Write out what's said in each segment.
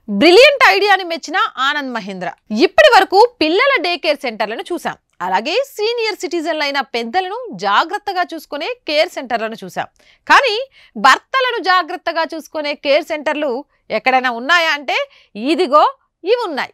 brilliant ఐడియాని మెచ్చిన ఆనంద్ మహేంద్ర ఇప్పటి వరకు పిల్లల డే కేర్ సెంటర్లను చూసాం అలాగే సీనియర్ సిటిజన్లైన పెద్దలను జాగ్రత్తగా చూసుకునే కేర్ సెంటర్లను చూసాం కానీ భర్తలను జాగ్రత్తగా చూసుకునే కేర్ సెంటర్లు ఎక్కడైనా ఉన్నాయా అంటే ఇదిగో ఇవి ఉన్నాయి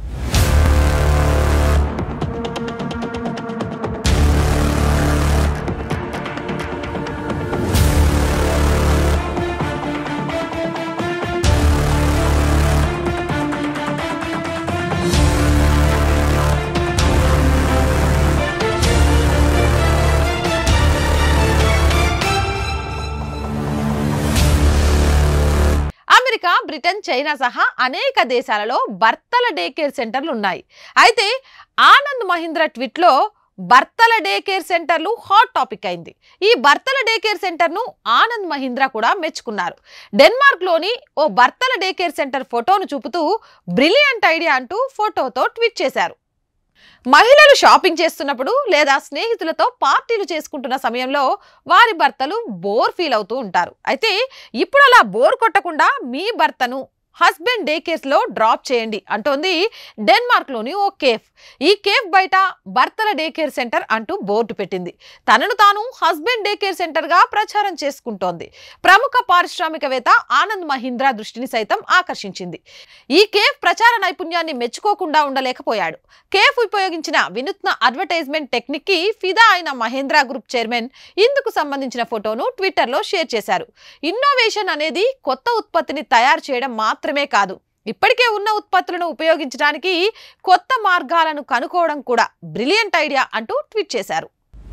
అమెరికా బ్రిటన్ చైనా సహా అనేక దేశాలలో భర్తల డే కేర్ సెంటర్లు ఉన్నాయి అయితే ఆనంద్ మహీంద్ర ట్వీట్లో భర్తల డే కేర్ సెంటర్లు హాట్ టాపిక్ అయింది ఈ భర్తల డే కేర్ సెంటర్ను ఆనంద్ మహీంద్ర కూడా మెచ్చుకున్నారు డెన్మార్క్లోని ఓ భర్తల డే కేర్ సెంటర్ ఫోటోను చూపుతూ బ్రిలియంట్ ఐడియా అంటూ ఫోటోతో ట్వీట్ చేశారు మహిళలు షాపింగ్ చేస్తున్నప్పుడు లేదా స్నేహితులతో పార్టీలు చేసుకుంటున్న సమయంలో వారి భర్తలు బోర్ ఫీల్ అవుతూ ఉంటారు అయితే ఇప్పుడు అలా బోర్ కొట్టకుండా మీ భర్తను హస్బెండ్ డే కేర్స్లో డ్రాప్ చేయండి అంటోంది డెన్మార్క్లోని ఓ కేఫ్ ఈ కేఫ్ బయట భర్తల డే కేర్ సెంటర్ అంటూ బోర్డు పెట్టింది తనను తాను హస్బెండ్ డే కేర్ సెంటర్గా ప్రచారం చేసుకుంటోంది ప్రముఖ పారిశ్రామికవేత్త ఆనంద్ మహీంద్రా దృష్టిని సైతం ఆకర్షించింది ఈ కేఫ్ ప్రచార నైపుణ్యాన్ని మెచ్చుకోకుండా ఉండలేకపోయాడు కేఫ్ ఉపయోగించిన వినూత్న అడ్వర్టైజ్మెంట్ టెక్నిక్ కి ఫిదా అయిన మహేంద్ర గ్రూప్ చైర్మన్ ఇందుకు సంబంధించిన ఫోటోను ట్విట్టర్లో షేర్ చేశారు ఇన్నోవేషన్ అనేది కొత్త ఉత్పత్తిని తయారు చేయడం మాత్రమే కాదు ఇప్పటికే ఉన్న ఉత్పత్తులను ఉపయోగించడానికి కొత్త మార్గాలను కనుక్కోవడం కూడా బ్రిలియంట్ ఐడియా అంటూ ట్వీట్ చేశారు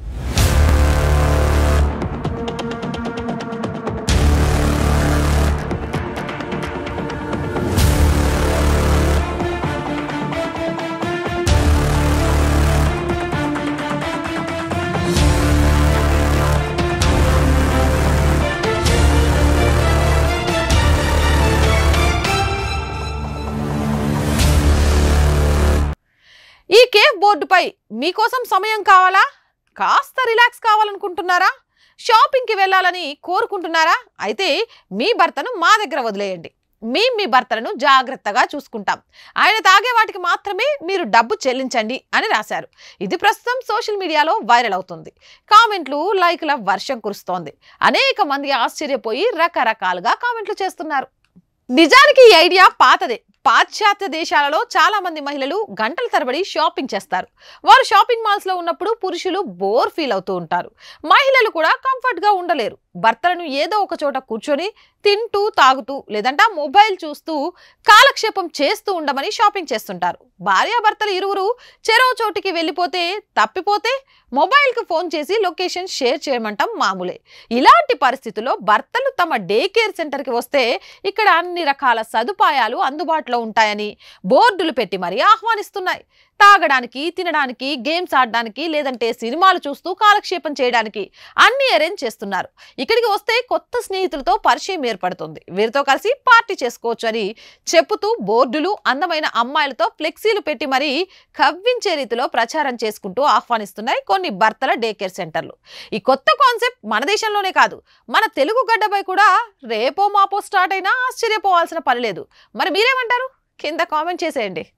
ఈ కేఫ్ బోర్డుపై మీకోసం సమయం కావాలా కాస్త రిలాక్స్ కావాలనుకుంటున్నారా షాపింగ్కి వెళ్ళాలని కోరుకుంటున్నారా అయితే మీ భర్తను మా దగ్గర వదిలేయండి మేము మీ భర్తలను జాగ్రత్తగా చూసుకుంటాం ఆయన తాగే వాటికి మాత్రమే మీరు డబ్బు చెల్లించండి అని రాశారు ఇది ప్రస్తుతం సోషల్ మీడియాలో వైరల్ అవుతుంది కామెంట్లు లైక్ల వర్షం కురుస్తోంది అనేక మంది ఆశ్చర్యపోయి రకరకాలుగా కామెంట్లు చేస్తున్నారు నిజానికి ఈ ఐడియా పాతదే పాశ్చాత్య దేశాలలో చాలా మంది మహిళలు గంటల తరబడి షాపింగ్ చేస్తారు వారు షాపింగ్ మాల్స్ లో ఉన్నప్పుడు పురుషులు బోర్ ఫీల్ అవుతూ ఉంటారు మహిళలు కూడా కంఫర్ట్ గా ఉండలేరు భర్తలను ఏదో ఒక చోట కూర్చొని తింటూ తాగుతూ లేదంటే మొబైల్ చూస్తూ కాలక్షేపం చేస్తూ ఉండమని షాపింగ్ చేస్తుంటారు భార్యాభర్తలు ఇరువురు చెరో చోటికి వెళ్ళిపోతే తప్పిపోతే మొబైల్కి ఫోన్ చేసి లొకేషన్ షేర్ చేయమంటాం మామూలే ఇలాంటి పరిస్థితుల్లో భర్తలు తమ డే కేర్ సెంటర్కి వస్తే ఇక్కడ అన్ని రకాల సదుపాయాలు అందుబాటులో ఉంటాయని బోర్డులు పెట్టి మరీ ఆహ్వానిస్తున్నాయి తాగడానికి తినడానికి గేమ్స్ ఆడడానికి లేదంటే సినిమాలు చూస్తూ కాలక్షేపం చేయడానికి అన్ని అరేంజ్ చేస్తున్నారు ఇక్కడికి వస్తే కొత్త స్నేహితులతో పరిచయం ఏర్పడుతుంది వీరితో కలిసి పార్టీ చేసుకోవచ్చు అని చెప్పుతూ బోర్డులు అందమైన అమ్మాయిలతో ఫ్లెక్సీలు పెట్టి మరీ కవ్వించే రీతిలో ప్రచారం చేసుకుంటూ ఆహ్వానిస్తున్నాయి కొన్ని భర్తల డే కేర్ సెంటర్లు ఈ కొత్త కాన్సెప్ట్ మన దేశంలోనే కాదు మన తెలుగు గడ్డపై కూడా రేపో మాపో స్టార్ట్ అయినా ఆశ్చర్యపోవాల్సిన పని లేదు మరి మీరేమంటారు కింద కామెంట్ చేసేయండి